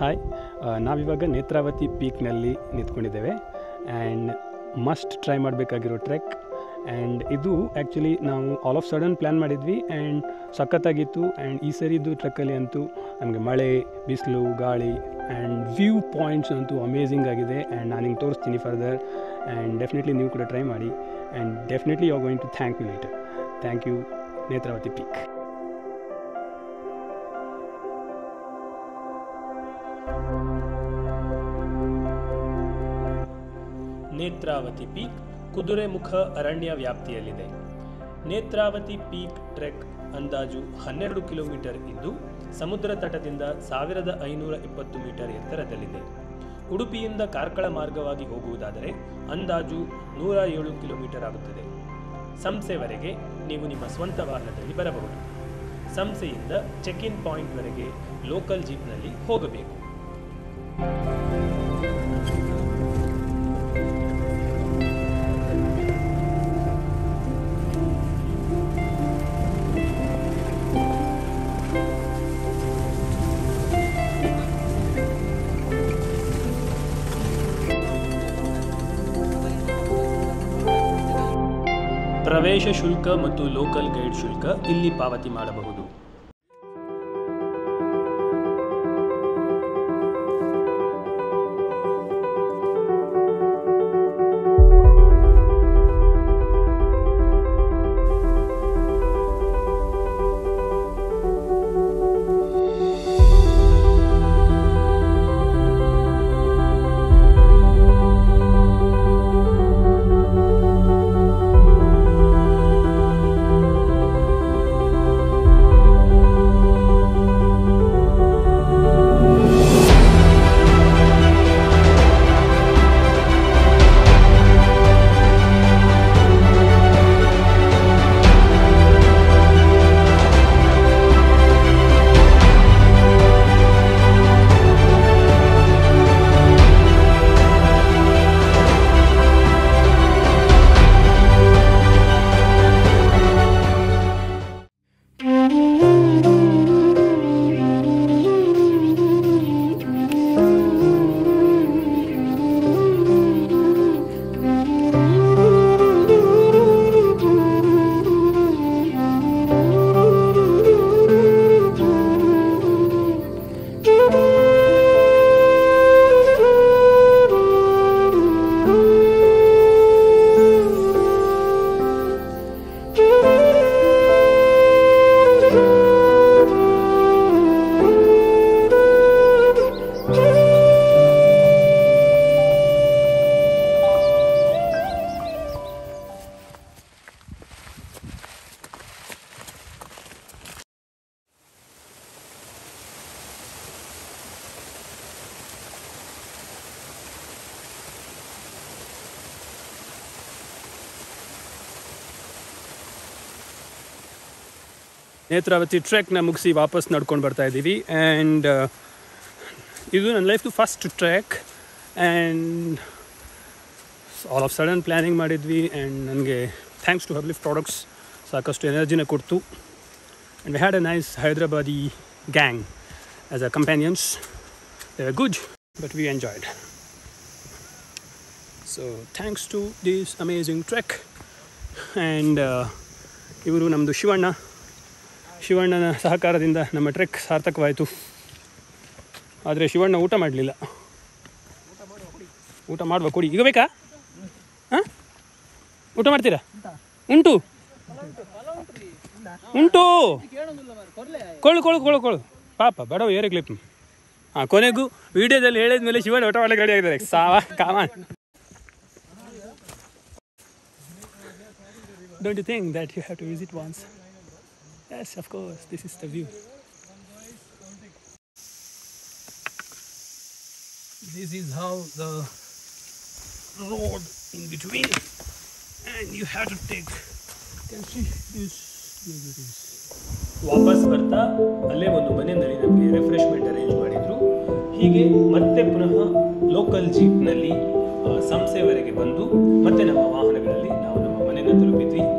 Hi ನಾವಿವಾಗ ನೇತ್ರಾವತಿ ಪೀಕ್ನಲ್ಲಿ ನಿಂತ್ಕೊಂಡಿದ್ದೇವೆ ಆ್ಯಂಡ್ ಮಸ್ಟ್ ಟ್ರೈ ಮಾಡಬೇಕಾಗಿರೋ ಟ್ರೆಕ್ ಆ್ಯಂಡ್ ಇದು ಆ್ಯಕ್ಚುಲಿ ನಾವು ಆಲ್ ಆಫ್ ಸಡನ್ ಪ್ಲ್ಯಾನ್ ಮಾಡಿದ್ವಿ ಆ್ಯಂಡ್ ಸಖತ್ತಾಗಿತ್ತು ಆ್ಯಂಡ್ ಈ ಸರಿದು ಟ್ರೆಕ್ಕಲ್ಲಿ ಅಂತೂ ನಮಗೆ ಮಳೆ ಬಿಸಿಲು ಗಾಳಿ ಆ್ಯಂಡ್ ವ್ಯೂ ಪಾಯಿಂಟ್ಸ್ ಅಂತೂ ಅಮೇಝಿಂಗ್ ಆಗಿದೆ ಆ್ಯಂಡ್ ನಾನು ನಿಂಗೆ ತೋರಿಸ್ತೀನಿ ಫರ್ದರ್ ಆ್ಯಂಡ್ ಡೆಫಿನೆಟ್ಲಿ ನೀವು ಕೂಡ ಟ್ರೈ ಮಾಡಿ and definitely you are going to thank you later thank you Netravati peak Netravati peak Kudremukh ಅರಣ್ಯ ವ್ಯಾಪ್ತಿಯಲ್ಲಿದೆ ನೇತ್ರಾವತಿ ಪೀಕ್ ಟ್ರೆಕ್ ಅಂದಾಜು ಹನ್ನೆರಡು ಕಿಲೋಮೀಟರ್ ಇದ್ದು ಸಮುದ್ರ ತಟದಿಂದ ಸಾವಿರದ ಐನೂರ ಇಪ್ಪತ್ತು ಮೀಟರ್ ಎತ್ತರದಲ್ಲಿದೆ ಉಡುಪಿಯಿಂದ ಕಾರ್ಕಳ ಮಾರ್ಗವಾಗಿ ಹೋಗುವುದಾದರೆ ಅಂದಾಜು ನೂರ ಏಳು ಕಿಲೋಮೀಟರ್ ಆಗುತ್ತದೆ ಸಂಸೆವರೆಗೆ ನೀವು ನಿಮ್ಮ ಸ್ವಂತ ವಾಹನದಲ್ಲಿ ಬರಬಹುದು ಸಂಸೆಯಿಂದ ಚೆಕ್ ಇನ್ ಪಾಯಿಂಟ್ವರೆಗೆ ಲೋಕಲ್ ಜೀಪ್ನಲ್ಲಿ ಹೋಗಬೇಕು ಪ್ರವೇಶ ಶುಲ್ಕ ಮತ್ತು ಲೋಕಲ್ ಗೈಡ್ ಶುಲ್ಕ ಇಲ್ಲಿ ಪಾವತಿ ಮಾಡಬಹುದು ನೇತ್ರಾವತಿ ಟ್ರೆಕ್ನ ಮುಗಿಸಿ ವಾಪಸ್ ನಡ್ಕೊಂಡು ಬರ್ತಾ ಇದ್ದೀವಿ ಆ್ಯಂಡ್ ಇದು ನನ್ನ ಲೈಫ್ದು first track and all of sudden planning ಮಾಡಿದ್ವಿ ಆ್ಯಂಡ್ ನನಗೆ ಥ್ಯಾಂಕ್ಸ್ ಟು ಹಬ್ಲಿಫ್ ಪ್ರಾಡಕ್ಟ್ಸ್ ಸಾಕಷ್ಟು ಎನರ್ಜಿನ ಕೊಡ್ತು and we had a nice Hyderabadi gang as a companions they good but we enjoyed so thanks to this amazing trek and ಇವರು ನಮ್ಮದು ಶಿವಣ್ಣ ಶಿವಣ್ಣನ ಸಹಕಾರದಿಂದ ನಮ್ಮ trek ಸಾರ್ಥಕವಾಯಿತು ಆದರೆ ಶಿವಣ್ಣ ಊಟ ಮಾಡಲಿಲ್ಲ ಊಟ ಮಾಡುವ ಕೊಡಿ ಈಗ ಬೇಕಾ ಹಾಂ ಊಟ ಮಾಡ್ತೀರಾ ಉಂಟು ಉಂಟು ಕೊಳ್ಳು ಕೊಳ್ಳು ಕೊಳ್ಳು ಕೊಳ್ಳು ಪಾಪ ಬಡವ ಏರೆ ಕ್ಲಿಪ್ ಹಾಂ ಕೊನೆಗೂ ವಿಡಿಯೋದಲ್ಲಿ ಹೇಳಿದ ಮೇಲೆ ಶಿವಣ್ಣ ಊಟ ಮಾಡಲಿಕ್ಕೆ ರೆಡಿ ಆಗಿದ್ದಾರೆ ಸಾವ ಕಾಮಾನ್ Don't you think that you have to visit once? Yes, of course. This is the view. This is how the road in between, and you have to take. You can see this. Here it is. ವಾಪಸ್ ಬರ್ತಾ ಅಲ್ಲೇ ಒಂದು ಮನೆಯಲ್ಲಿ ನಮಗೆ refreshment arrange ಮಾಡಿದ್ರು ಹೀಗೆ ಮತ್ತೆ ಪುನಃ ಲೋಕಲ್ ಜೀಪ್ನಲ್ಲಿ ಸಂಸೆವರೆಗೆ ಬಂದು ಮತ್ತೆ ನಮ್ಮ ವಾಹನಗಳಲ್ಲಿ ನಾವು ನಮ್ಮ ಮನೆಯನ್ನು ತಲುಪಿದ್ವಿ